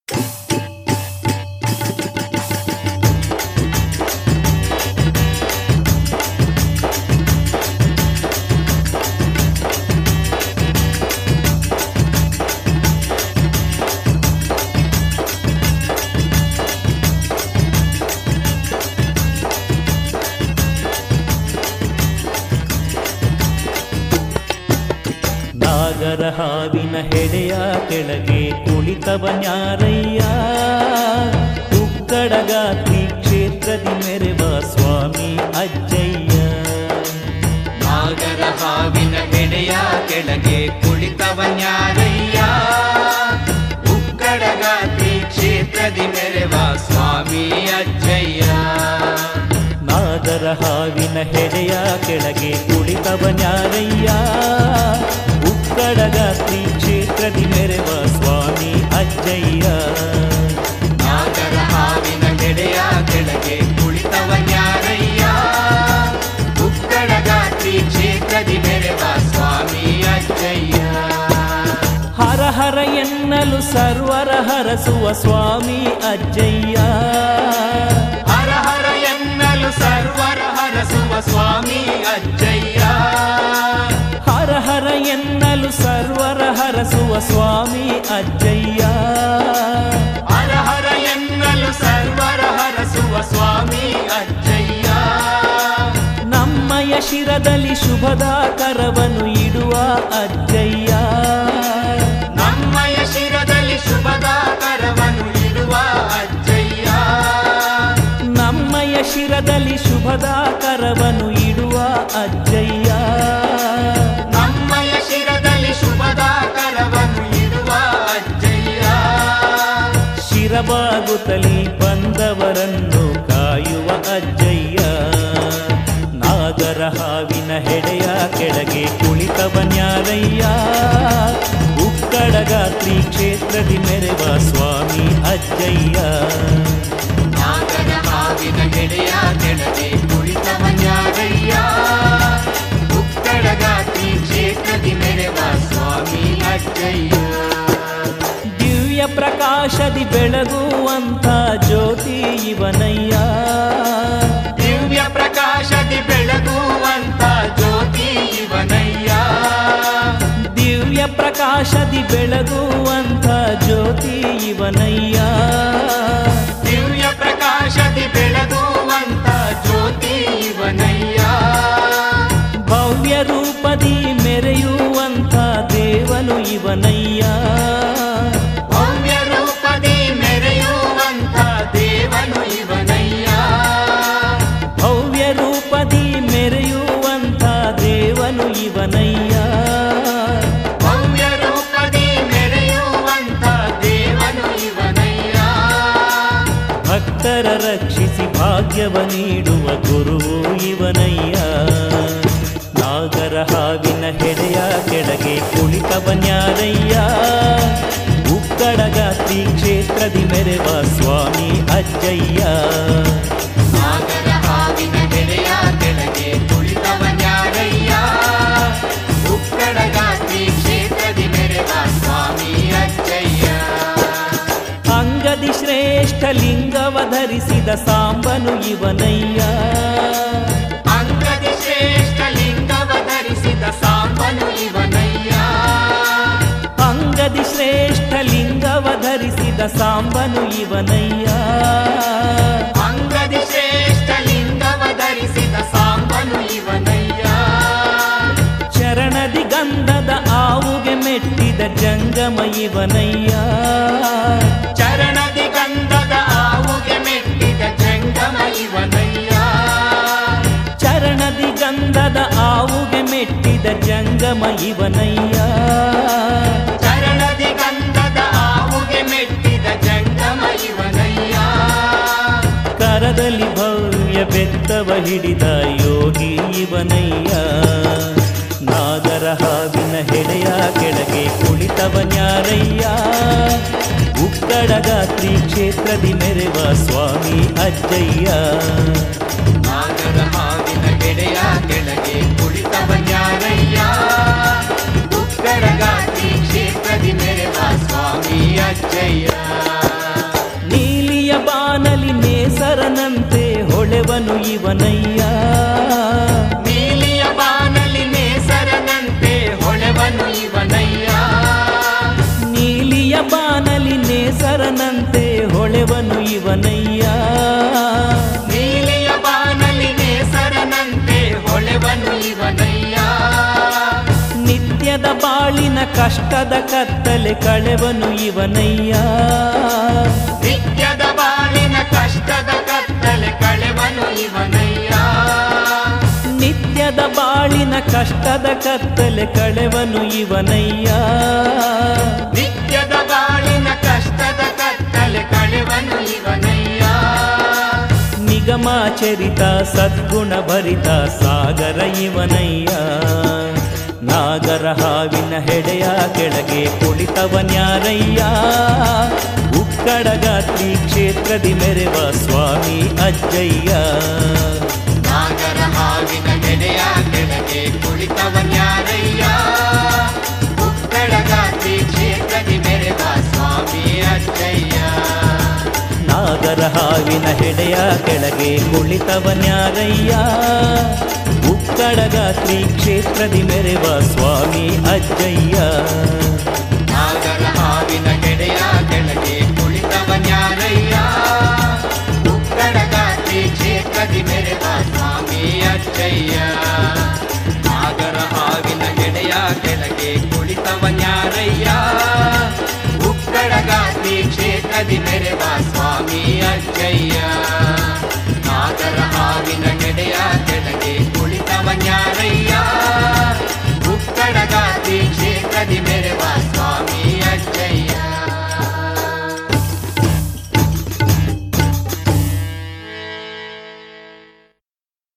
ನಾಗರ ಹಾವಿನ ಹೆಡೆಯ ಕೆಳಗೆ ಕುಳಿತವನ್ಯಾರಯ್ಯ ಉಕ್ಕಡಗಾತ್ರಿ ಕ್ಷೇತ್ರದಿ ಮೆರೆವ ಸ್ವಾಮಿ ಅಜ್ಜಯ್ಯ ನಾಗರ ಹಾವಿನ ಹೆಡೆಯ ಕೆಳಗೆ ಕುಳಿತವನ್ಯಾರಯ್ಯ ಉಕ್ಕಡಗಾತ್ರಿ ಕ್ಷೇತ್ರದಿ ಮೆರೆವ ಸ್ವಾಮಿ ಅಜ್ಜಯ್ಯ ನಾಗರ ಹಾವಿನ ಹೆಡೆಯ ಕೆಳಗೆ ಕುಳಿತವನ್ಯಾರಯ್ಯ ಉಕ್ಕಡಗಾತ್ರಿ ಕ್ಷೇತ್ರದಿ ಮೆರೆವ ಸ್ವಾಮಿ ಅಜ್ಜಯ್ಯ ನಾಗರ ಹಾವಿನ ಹೆಡೆಯ ಕೆಳಗೆ ಕುಳಿತವನ್ಯಾರಯ್ಯ ಉಕ್ಕಡಗಾತ್ರಿ ಕ್ಷೇತ್ರದಿ ಮೆರೆವ ಸ್ವಾಮಿ ಅಜ್ಜಯ್ಯ ಹರ ಹರ ಎನ್ನಲು ಸರ್ವರ ಹರಸುವ ಸ್ವಾಮಿ ಅಜ್ಜಯ್ಯ ಹರ ಹರ ಎನ್ನಲು ಸರ್ವರ ಹರಸುವ ಸ್ವಾಮಿ ಅಜ್ಜಯ್ಯ ಹರ ಹರ ಎನ್ನಲು ಸರ್ವರ ಹರಸುವ ಸ್ವಾಮಿ ಅಜ್ಜಯ್ಯ ಹರ ಹರ ಎನ್ನಲು ಸರ್ವರ ಹರಸುವ ಸ್ವಾಮಿ ಅಜ್ಜಯ್ಯ ನಮ್ಮಯ ಶಿರದಲ್ಲಿ ಶುಭದ ಕರವನ್ನು ಇಡುವ ಅಜ್ಜಯ್ಯ ನಮ್ಮಯ ಶಿರದಲ್ಲಿ ಶುಭದ ಕರವನ್ನು ಇಡುವ ಅಜ್ಜಯ್ಯ ನಮ್ಮಯ ಶಿರದಲ್ಲಿ ಶುಭದ ಕರವನ್ನು ಇಡುವ ಅಜ್ಜಯ್ಯ ನಮ್ಮಯ ಶಿರದಲ್ಲಿ ಶುಭದ ಕರವನ್ನು ಇಡುವ ಅಜ್ಜಯ್ಯ ಶಿರಬಾಗುತ್ತಲಿ ಬಂದವರನ್ನು ಕಾಯುವ ಅಜ್ಜಯ್ಯ ನಾಗರ ಹಾವಿನ ಹೆಡೆಯ ಕೆಳಗೆ ಕುಳಿತವನ್ಯಾರಯ್ಯ ಉಕ್ಕಡಗಾತ್ರಿ ಕ್ಷೇತ್ರದಿ ಮೆರೆವ ಸ್ವಾಮಿ ಅಜ್ಜಯ್ಯ ನಾಗರ ಹಾವಿನ ಗೆಳೆಯ ಕೆಳಗೆ ಕುಳಿತವನ್ಯಾರಯ್ಯ ಉಕ್ಕಡಗಾತ್ರಿ ಕ್ಷೇತ್ರದಿ ಮೆರೆವ ಸ್ವಾಮಿ ಅಜ್ಜಯ್ಯ ದಿವ್ಯ ಪ್ರಕಾಶದಿ ಬೆಳಗುವಂಥ ಜ್ಯೋತಿ ಇವನಯ್ಯ ದಿವ್ಯ ಪ್ರಕಾಶದಿ ಬೆಳಗುವಂತ ಜ್ಯೋತಿ ಇವನಯ್ಯ ದಿವ್ಯ ಪ್ರಕಾಶದಿ ಬೆಳಗುವಂಥ ಜ್ಯೋತಿ ಇವನಯ್ಯ ದಿವ್ಯ ಪ್ರಕಾಶದಿ ಬೆಳಗುವಂತ ಜ್ಯೋತಿ ಇವನಯ್ಯ ಭವ್ಯ ರೂಪದಿ ಮೆರೆಯುವಂಥ ದೇವನು ಇವನಯ್ಯ ಭವ್ಯ ರೂಪದಿ ಮೆರೆಯುವಂತ ದೇವನು ಇವನಯ್ಯ ಭವ್ಯ ರೂಪದಿ ಮೆರೆಯುವಂಥ ದೇವನು ಇವನಯ್ಯ ಭವ್ಯ ರೂಪದಿ ಮೆರೆಯುವಂತ ದೇವನು ಇವನಯ್ಯ ಭಕ್ತರ ರಕ್ಷಿಸಿ ಭಾಗ್ಯವ ನೀಡುವ ಗುರುವು ಇವನಯ್ಯ ನಾಗರ ಹಾವಿನ ಹೆಡೆಯ ಕೆಳಗೆ ಕುಳಿತವನ್ಯಾರಯ್ಯ ಉಕ್ಕಡಗಾತ್ರಿ ಕ್ಷೇತ್ರದಿ ಮೆರೆವ ಸ್ವಾಮಿ ಅಜ್ಜಯ್ಯ ನಾಗರ ಹಾವಿನ ಗೆಳೆಯ ಕೆಳಗೆ ಕುಳಿತವನ್ಯಾರಯ್ಯ ಉಕ್ಕಡಗಾತ್ರಿ ಕ್ಷೇತ್ರದಿ ಮೆರೆವ ಸ್ವಾಮಿ ಅಜ್ಜಯ್ಯ ಅಂಗದಿ ಶ್ರೇಷ್ಠ ಲಿಂಗವ ಧರಿಸಿದ ಸಾಂಬನು ಇವನಯ್ಯ ಅಂಗದಿ ಶ್ರೇಷ್ಠ ಲಿಂಗವ ಧರಿಸಿದ ಸಾಂಬನು ಇವನಯ್ಯ ಅಂಗದಿ ಶ್ರೇಷ್ಠ ಲಿಂಗವ ಧರಿಸಿದ ಸಾಂಬನು ಇವನಯ್ಯ ಅಂಗದಿ ಶ್ರೇಷ್ಠ ಲಿಂಗವ ಧರಿಸಿದ ಸಾಂಬನು ಇವನಯ್ಯ ಚರಣದಿ ಗಂಧದ ಆವುಗೆ ಮೆಟ್ಟಿದ ಜಂಗಮ ಇವನಯ್ಯ ಚರಣದಿ ಗಂಧದ ಆವುಗೆ ಮೆಟ್ಟಿದ ಜಂಗಮ ಇವನಯ್ಯ ಚರಣದಿ ಗಂಧದ ಆವುಗೆ ಮೆಟ್ಟಿದ ಜಂಗಮ ಇವನಯ್ಯ ಚರಣದಿ ಗಂಧದ ಆವುಗೆ ಮೆಟ್ಟಿದ ಜಂಗಮ ಇವನಯ್ಯ ಕರದಲ್ಲಿ ಭವ್ಯ ಬೆತ್ತವ ಹಿಡಿದ ಯೋಗಿ ಇವನಯ್ಯ ನಾಗರ ಹಾವಿನ ಹೆಡೆಯ ಕೆಳಗೆ ಕುಳಿತವನ್ಯಾರಯ್ಯ ಉಕ್ಕಡಗಾತ್ರಿ ಕ್ಷೇತ್ರದಿ ಮೆರೆವ ಸ್ವಾಮಿ ಅಜ್ಜಯ್ಯ ನಾಗರ ಹಾವಿನ ಗೆಳೆಯ ಕೆಳಗೆ ಕುಳಿತವನ್ಯಾರಯ್ಯ ಉಕ್ಕಡಗಾತ್ರಿ ಕ್ಷೇತ್ರದಿ ಮೆರೆವ ಸ್ವಾಮಿ ಅಜ್ಜಯ್ಯ ಹೊಳೆವನು ಇವನಯ್ಯ ನೀಲಿಯ ಬಾನಲಿ ನೇಸರನಂತೆ ಹೊಳೆವನು ಇವನಯ್ಯ ನೀಲಿಯ ಬಾನಲಿ ನೇಸರನಂತೆ ಹೊಳೆವನು ಇವನಯ್ಯ ನೀಲಿಯ ಬಾನಲಿ ನೇಸರನಂತೆ ಹೊಳೆವನು ಇವನಯ್ಯ ನಿತ್ಯದ ಬಾಳಿನ ಕಷ್ಟದ ಕತ್ತಲೆ ಕಳೆವನು ಇವನಯ್ಯ ನಿತ್ಯದ ಬಾಳಿನ ಕಷ್ಟದ ಕತ್ತಲೆ ಕಳೆವನು ಇವನಯ್ಯ ನಿತ್ಯದ ಬಾಳಿನ ಕಷ್ಟದ ಕತ್ತಲೆ ಕಳೆವನು ಇವನಯ್ಯ ನಿತ್ಯದ ಬಾಳಿನ ಕಷ್ಟದ ಕತ್ತಲೆ ಕಳೆವನು ಇವನಯ್ಯ ನಿಗಮಾಚರಿತ ಸದ್ಗುಣ ಭರಿತ ಸಾಗರ ಇವನಯ್ಯ ನಾಗರ ಹಾವಿನ ಹೆಡೆಯ ಕೆಳಗೆ ಕುಳಿತವನ್ಯಾರಯ್ಯ ಉಕ್ಕಡಗಾತ್ರಿ ಕ್ಷೇತ್ರದಿ ಮೆರೆವ ಸ್ವಾಮಿ ಅಜ್ಜಯ್ಯ ನಾಗರ ಹಾವಿನ ಗೆಳೆಯ ಕೆಳಗೆ ಕುಳಿತವನ್ಯಾರಯ್ಯ ಉಕ್ಕಡಗಾತ್ರಿ ಕ್ಷೇತ್ರದಿ ಮೆರೆವ ಸ್ವಾಮಿ ಅಜ್ಜಯ್ಯ ನಾಗರ ಹಾವಿನ ಹೆಡೆಯ ಕೆಳಗೆ ಕುಳಿತವನ್ಯಾರಯ್ಯ ಉಕ್ಕಡಗಾತ್ರಿ ಕ್ಷೇತ್ರದಿ ಮೆರೆವ ಸ್ವಾಮಿ ಅಜ್ಜಯ್ಯ ನಾಗರ ಹಾವಿನ ಗೆಳೆಯ ಕೆಳಗೆ ಕುಳಿತವನ್ಯಾರಯ್ಯ ಉಕ್ಕಡಗಾತ್ರಿ ಕ್ಷೇತ್ರದಿ ಮೆರೆವ ಸ್ವಾಮಿ ಅಜ್ಜಯ್ಯ ನಾಗರ ಹಾವಿನ ಗೆಳೆಯ ಕೆಳಗೆ ಕುಳಿತವನ್ಯಾರಯ್ಯ ಉಕ್ಕಡಗಾತ್ರಿ ಕ್ಷೇತ್ರದಿ ಮೆರೆವ ಸ್ವಾಮಿ ಅಜ್ಜಯ್ಯ ನಾಗರ ಹಾವಿನ ಗೆಳೆಯ ಕೆಳಗೆ ಕುಳಿತವನ್ಯಾರಯ್ಯ ಉಕ್ಕಡಗಾತ್ರಿ ಕ್ಷೇತ್ರದಿ ಮೆರೆವ